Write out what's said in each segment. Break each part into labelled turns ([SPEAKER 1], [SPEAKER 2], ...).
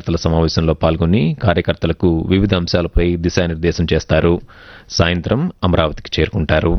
[SPEAKER 1] కార్యకర్తల సమావేశంలో పాల్గొని కార్యకర్తలకు వివిధ అంశాలపై దిశానిర్దేశం చేస్తారు సాయంత్రం అమరావతికి చేరుకుంటారు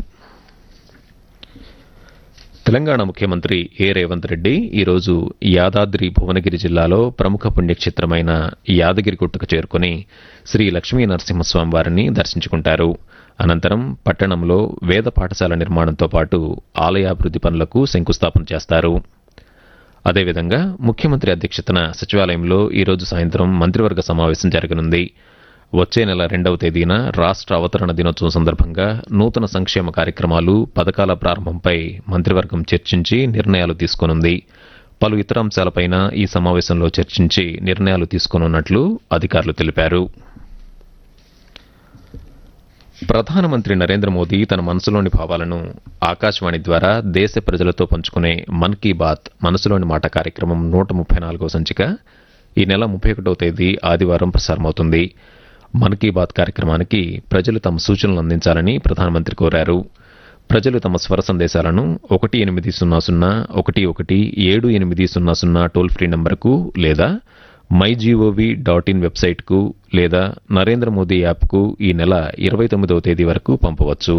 [SPEAKER 1] తెలంగాణ ముఖ్యమంత్రి ఏ రేవంత్ రెడ్డి ఈరోజు యాదాద్రి భువనగిరి జిల్లాలో ప్రముఖ పుణ్యక్షేత్రమైన యాదగిరిగుట్టకు చేరుకుని శ్రీ లక్ష్మీ నరసింహస్వామి వారిని దర్శించుకుంటారు అనంతరం పట్టణంలో వేద పాఠశాల నిర్మాణంతో పాటు ఆలయాభివృద్ధి పనులకు శంకుస్థాపన చేస్తారు అదేవిధంగా ముఖ్యమంత్రి అధ్యక్షతన సచివాలయంలో ఈరోజు సాయంత్రం మంత్రివర్గ సమావేశం జరగనుంది వచ్చే నెల రెండవ తేదీన రాష్ట్ర అవతరణ దినోత్సవం సందర్భంగా నూతన సంక్షేమ కార్యక్రమాలు పథకాల ప్రారంభంపై మంత్రివర్గం చర్చించి నిర్ణయాలు తీసుకోనుంది పలు ఇతర అంశాలపైన ఈ సమావేశంలో చర్చించి నిర్ణయాలు తీసుకోనున్నట్లు అధికారులు తెలిపారు ప్రధానమంత్రి నరేంద్ర మోదీ తన మనసులోని భావాలను ఆకాశవాణి ద్వారా దేశ ప్రజలతో పంచుకునే మన్ కీ బాత్ మనసులోని మాట కార్యక్రమం నూట ముప్పై నాలుగో సంచిక ఈ నెల ముప్పై ఒకటో తేదీ ఆదివారం ప్రసారమవుతుంది మన్ కీ బాత్ కార్యక్రమానికి ప్రజలు తమ సూచనలు అందించాలని ప్రధానమంత్రి కోరారు ప్రజలు తమ స్వర సందేశాలను ఒకటి ఎనిమిది సున్నా సున్నా ఒకటి ఒకటి ఏడు ఎనిమిది సున్నా సున్నా టోల్ ఫ్రీ నంబర్కు లేదా మై జీఓవి డాట్ ఇన్ వెబ్సైట్కు లేదా నరేంద్ర మోదీ యాప్కు ఈ నెల ఇరవై తొమ్మిదవ తేదీ వరకు పంపవచ్చు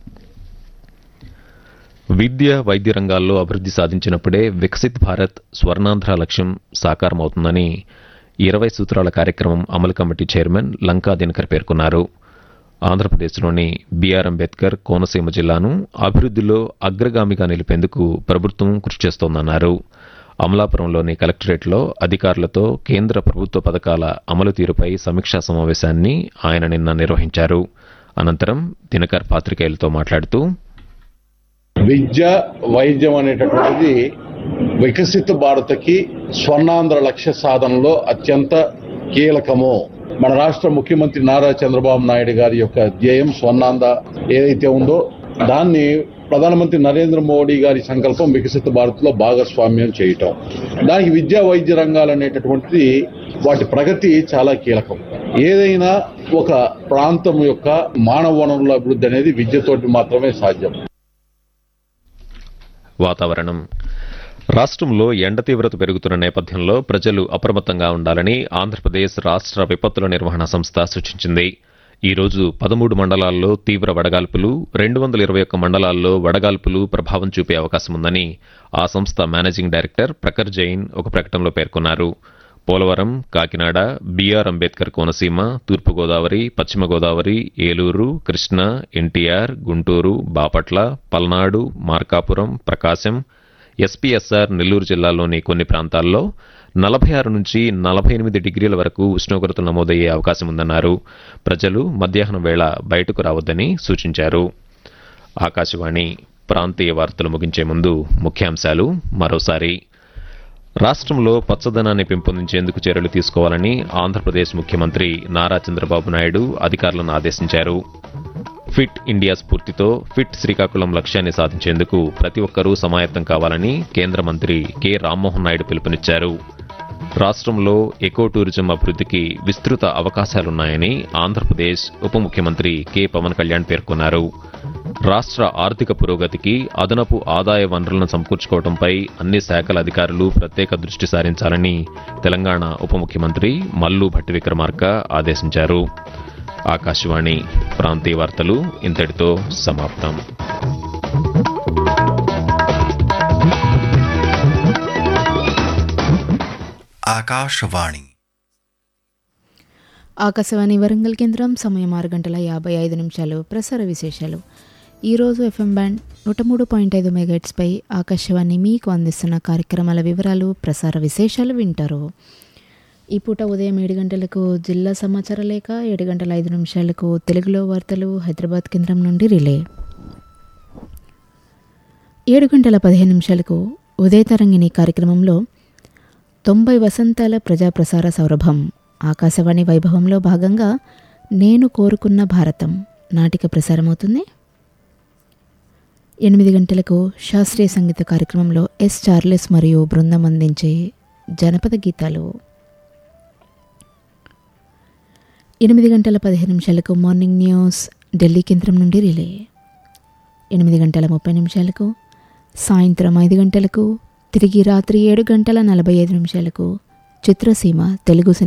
[SPEAKER 1] విద్య వైద్య రంగాల్లో అభివృద్ధి సాధించినప్పుడే వికసిత్ భారత్ స్వర్ణాంధ్ర లక్ష్యం సాకారమవుతుందని ఇరవై సూత్రాల కార్యక్రమం అమలు కమిటీ చైర్మన్ లంకా దినకర్ పేర్కొన్నారు ఆంధ్రప్రదేశ్లోని బీఆర్ అంబేద్కర్ కోనసీమ జిల్లాను అభివృద్ధిలో అగ్రగామిగా నిలిపేందుకు ప్రభుత్వం కృషి చేస్తోందన్నారు అమలాపురంలోని కలెక్టరేట్లో అధికారులతో కేంద్ర ప్రభుత్వ పథకాల అమలు తీరుపై సమీక్షా సమావేశాన్ని ఆయన నిన్న నిర్వహించారు అనంతరం దినకర్ పాత్రికేయులతో మాట్లాడుతూ
[SPEAKER 2] విద్య వైద్యం అనేటటువంటిది వికసిత భారత్కి స్వర్ణాంధ్ర లక్ష్య సాధనలో అత్యంత కీలకము మన రాష్ట్ర ముఖ్యమంత్రి నారా చంద్రబాబు నాయుడు గారి యొక్క ధ్యేయం స్వర్ణాంధ్ర ఏదైతే ఉందో దాన్ని ప్రధానమంత్రి నరేంద్ర మోడీ గారి సంకల్పం వికసిత భారత్ లో భాగస్వామ్యం చేయటం దానికి విద్యా వైద్య రంగాలు అనేటటువంటిది వాటి ప్రగతి చాలా కీలకం ఏదైనా ఒక ప్రాంతం యొక్క మానవ వనరుల అభివృద్ధి అనేది విద్యతోటి మాత్రమే సాధ్యం
[SPEAKER 1] వాతావరణం రాష్ట్రంలో ఎండ తీవ్రత పెరుగుతున్న నేపథ్యంలో ప్రజలు అప్రమత్తంగా ఉండాలని ఆంధ్రప్రదేశ్ రాష్ట్ర విపత్తుల నిర్వహణ సంస్థ సూచించింది ఈ రోజు పదమూడు మండలాల్లో తీవ్ర వడగాల్పులు రెండు వందల ఇరవై ఒక్క మండలాల్లో వడగాల్పులు ప్రభావం చూపే అవకాశం ఉందని ఆ సంస్థ మేనేజింగ్ డైరెక్టర్ ప్రఖర్ జైన్ ఒక ప్రకటనలో పేర్కొన్నారు పోలవరం కాకినాడ బీఆర్ అంబేద్కర్ కోనసీమ తూర్పుగోదావరి పశ్చిమ గోదావరి ఏలూరు కృష్ణా ఎన్టీఆర్ గుంటూరు బాపట్ల పల్నాడు మార్కాపురం ప్రకాశం ఎస్పీఎస్ఆర్ నెల్లూరు జిల్లాలోని కొన్ని ప్రాంతాల్లో నలభై ఆరు నుంచి నలభై ఎనిమిది డిగ్రీల వరకు ఉష్ణోగ్రతలు నమోదయ్యే అవకాశం ఉందన్నారు ప్రజలు మధ్యాహ్నం వేళ బయటకు రావద్దని సూచించారు ఆకాశవాణి ప్రాంతీయ వార్తలు ముగించే ముందు ముఖ్యాంశాలు మరోసారి రాష్ట్రంలో పచ్చదనాన్ని పెంపొందించేందుకు చర్యలు తీసుకోవాలని ఆంధ్రప్రదేశ్ ముఖ్యమంత్రి నారా చంద్రబాబు నాయుడు అధికారులను ఆదేశించారు ఫిట్ ఇండియా స్ఫూర్తితో ఫిట్ శ్రీకాకుళం లక్ష్యాన్ని సాధించేందుకు ప్రతి ఒక్కరూ సమాయత్తం కావాలని కేంద్ర మంత్రి కె రామ్మోహన్ నాయుడు పిలుపునిచ్చారు రాష్ట్రంలో ఎకో టూరిజం అభివృద్ధికి విస్తృత అవకాశాలున్నాయని ఆంధ్రప్రదేశ్ ఉప ముఖ్యమంత్రి కె పవన్ కళ్యాణ్ పేర్కొన్నారు రాష్ట్ర ఆర్థిక పురోగతికి అదనపు ఆదాయ వనరులను సమకూర్చుకోవడంపై అన్ని శాఖల అధికారులు ప్రత్యేక దృష్టి సారించాలని తెలంగాణ ఉప ముఖ్యమంత్రి మల్లు భట్టి విక్రమార్క ఆదేశించారు ఆకాశవాణి ప్రాంతీయ వార్తలు ఇంతటితో సమాప్తం
[SPEAKER 3] ఆకాశవాణి
[SPEAKER 4] ఆకాశవాణి వరంగల్ కేంద్రం సమయం ఆరు గంటల యాభై ఐదు నిమిషాలు ప్రసార విశేషాలు ఈరోజు ఎఫ్ఎం బ్యాండ్ నూట మూడు పాయింట్ ఐదు మెగాట్స్పై ఆకాశవాణి మీకు అందిస్తున్న కార్యక్రమాల వివరాలు ప్రసార విశేషాలు వింటారు ఈ పూట ఉదయం ఏడు గంటలకు జిల్లా సమాచార లేఖ ఏడు గంటల ఐదు నిమిషాలకు తెలుగులో వార్తలు హైదరాబాద్ కేంద్రం నుండి రిలే ఏడు గంటల పదిహేను నిమిషాలకు ఉదయ తరంగిణి కార్యక్రమంలో తొంభై వసంతాల ప్రజాప్రసార సౌరభం ఆకాశవాణి వైభవంలో భాగంగా నేను కోరుకున్న భారతం నాటిక ప్రసారమవుతుంది ఎనిమిది గంటలకు శాస్త్రీయ సంగీత కార్యక్రమంలో ఎస్ చార్లెస్ మరియు బృందం అందించే జనపద గీతాలు ఎనిమిది గంటల పదిహేను నిమిషాలకు మార్నింగ్ న్యూస్ ఢిల్లీ కేంద్రం నుండి రిలే ఎనిమిది గంటల ముప్పై నిమిషాలకు సాయంత్రం ఐదు గంటలకు తిరిగి రాత్రి ఏడు గంటల నలభై ఐదు నిమిషాలకు చిత్రసీమ తెలుగు సినిమా